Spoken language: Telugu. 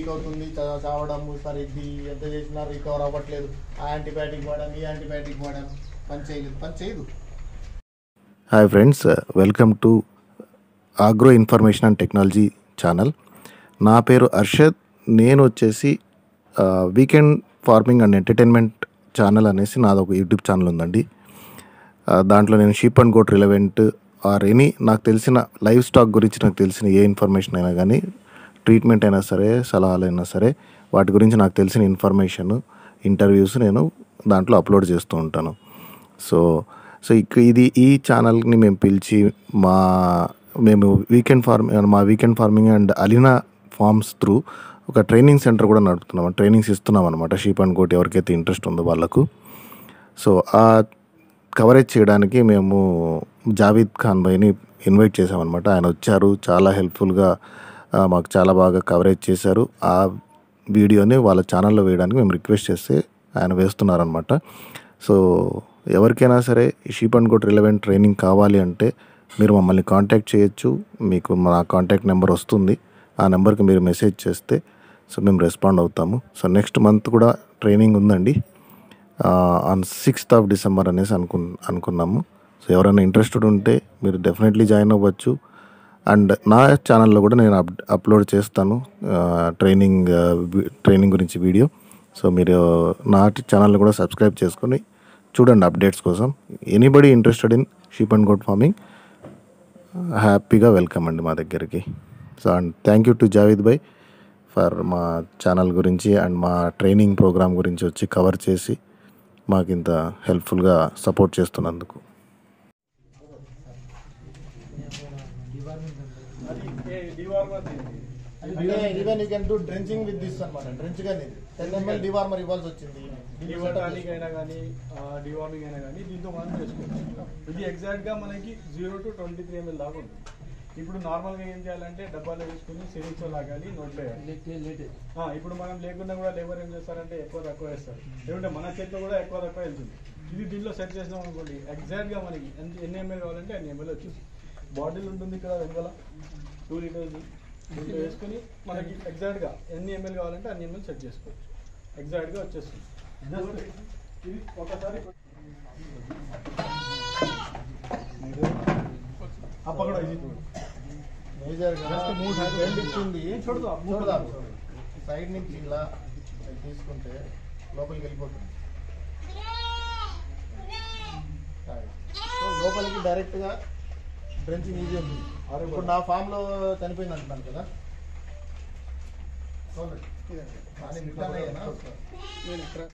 వీక్ అవుతుంది చ- చావడం సార్ ఇది ఎంత చేసినా రికవర్ అవ్వట్లేదు ఆ యాంటీబయాటిక్ వాడాం ఈ యాంటీబయాటిక్ వాడాం పని చేయలేదు పని చేయదు hi friends welcome to agro information and technology channel నా పేరు అర్షద్ నేను వచ్చేసి weekend farming and entertainment channel అనేసి నాది ఒక యూట్యూబ్ ఛానల్ ఉందండి ఆ, దాంట్లో నేను sheep and goat relevant or any నాకు తెలిసిన లైవ్ స్టాక్ గురించి నాకు తెలిసిన ఏ ఇన్ఫర్మేషన్ అయినా కానీ ట్రీట్మెంట్ అయినా సరే సలహాలు అయినా సరే వాటి గురించి నాకు తెలిసిన ఇన్ఫర్మేషన్ ఇంటర్వ్యూస్ నేను దాంట్లో అప్లోడ్ చేస్తూ ఉంటాను సో సో ఇక ఇది ఈ ఛానల్ని మేము పిలిచి మా మేము వీకెండ్ ఫార్మింగ్ మా weekend farming and Aleena farms through ఒక ట్రైనింగ్ సెంటర్ కూడా నడుపుతున్నాం ట్రైనింగ్స్ ఇస్తున్నాం అనమాట షీప్ అండ్ కోట్ ఎవరికైతే ఇంట్రెస్ట్ ఉందో వాళ్ళకు సో ఆ కవరేజ్ చేయడానికి మేము జావీద్ ఖాన్ భాయ్ని ఇన్వైట్ చేసామన్నమాట ఆయన వచ్చారు చాలా హెల్ప్ఫుల్గా ఆ, మాకు చాలా బాగా కవరేజ్ చేశారు ఆ వీడియోని వాళ్ళ ఛానల్లో వేయడానికి మేము రిక్వెస్ట్ చేస్తే ఆయన వేస్తున్నారనమాట సో ఎవరికైనా సరే sheep and goat relevant training కావాలి అంటే మీరు మమ్మల్ని కాంటాక్ట్ చేయొచ్చు మీకు మా కాంటాక్ట్ నెంబర్ వస్తుంది ఆ నెంబర్కి మీరు మెసేజ్ చేస్తే సో మేము రెస్పాండ్ అవుతాము సో నెక్స్ట్ మంత్ కూడా ట్రైనింగ్ ఉందండి ఆన్ సిక్స్త్ ఆఫ్ డిసెంబర్ అనేసి అనుకు అనుకున్నాము సో ఎవరైనా ఇంట్రెస్టెడ్ ఉంటే మీరు డెఫినెట్లీ జాయిన్ అవ్వచ్చు అండ్ నా ఛానల్లో కూడా నేను అప్ అప్లోడ్ చేస్తాను ట్రైనింగ్ ట్రైనింగ్ గురించి వీడియో సో మీరు నా ఛానల్ని కూడా సబ్స్క్రైబ్ చేసుకొని చూడండి అప్డేట్స్ కోసం anybody interested in sheep and goat farming హ్యాపీగా వెల్కమ్ అండి మా దగ్గరికి so and thank you to Javeed bhai for మా ఛానల్ గురించి అండ్ మా ట్రైనింగ్ ప్రోగ్రామ్ గురించి వచ్చి కవర్ చేసి మాకు ఇంత హెల్ప్ఫుల్గా సపోర్ట్ చేస్తున్నందుకు అంటే even you can do drenching with this అనమాట డ్రెంచ్ గానీ టెన్ ఎంఎల్ డివార్మర్ ఇవ్వాల్సి వచ్చింది డివార్మింగ్ అయినా కానీ డివార్మింగ్ అయినా కానీ దీంతో మనం చేసుకోవచ్చు ఇది ఎగ్జాక్ట్ గా మనకి zero to twenty three ML దాకా ఉంటుంది ఇప్పుడు నార్మల్ గా ఏం చేయాలంటే డబ్బాలో వేసుకుని సిరీస్ లాగాలి నోట్లో వేయాలి ఆ, ఇప్పుడు మనం లేకుండా కూడా లేబర్ ఏం చేస్తారంటే ఎక్కువ తక్కువ వేస్తారు లేకుంటే మన చేతిలో కూడా ఎక్కువ తక్కువ వెళ్తుంది ఇది దీనిలో సెట్ చేసినాం అనుకోండి ఎగ్జాక్ట్ గా మనకి ఎంత ఎన్ని ఎంఎల్ కావాలంటే అన్ని ఎంఎల్ వచ్చి బాటిల్ ఉంటుంది ఇక్కడ వెనకాల టూ లీటర్స్ దీంట్లో వేసుకుని మనకి ఎగ్జాక్ట్ గా ఎన్ని ఎంఎల్ కావాలంటే అన్ని ఎంఎల్ సెట్ చేసుకోవచ్చు ఎగ్జాక్ట్ గా వచ్చేస్తుంది Just ఇది ఒకసారి అప్పగడ ఇది మేజర్ గా Just మూడు hand- బెండ్ ఇచ్చింది చూడదా? చూడదా సైడ్ నుంచి ఇలా తీసుకుంటే లోపలికి వెళ్ళిపోతుంది సో లోపలికి డైరెక్ట్ గా డ్రెంచింగ్ ఈజీ ఉంది అరే ఇప్పుడు నా ఫామ్ లో చనిపోయింది అంటున్నాను కదా చూడండి. కానీ రిటర్న్ అయ్యానా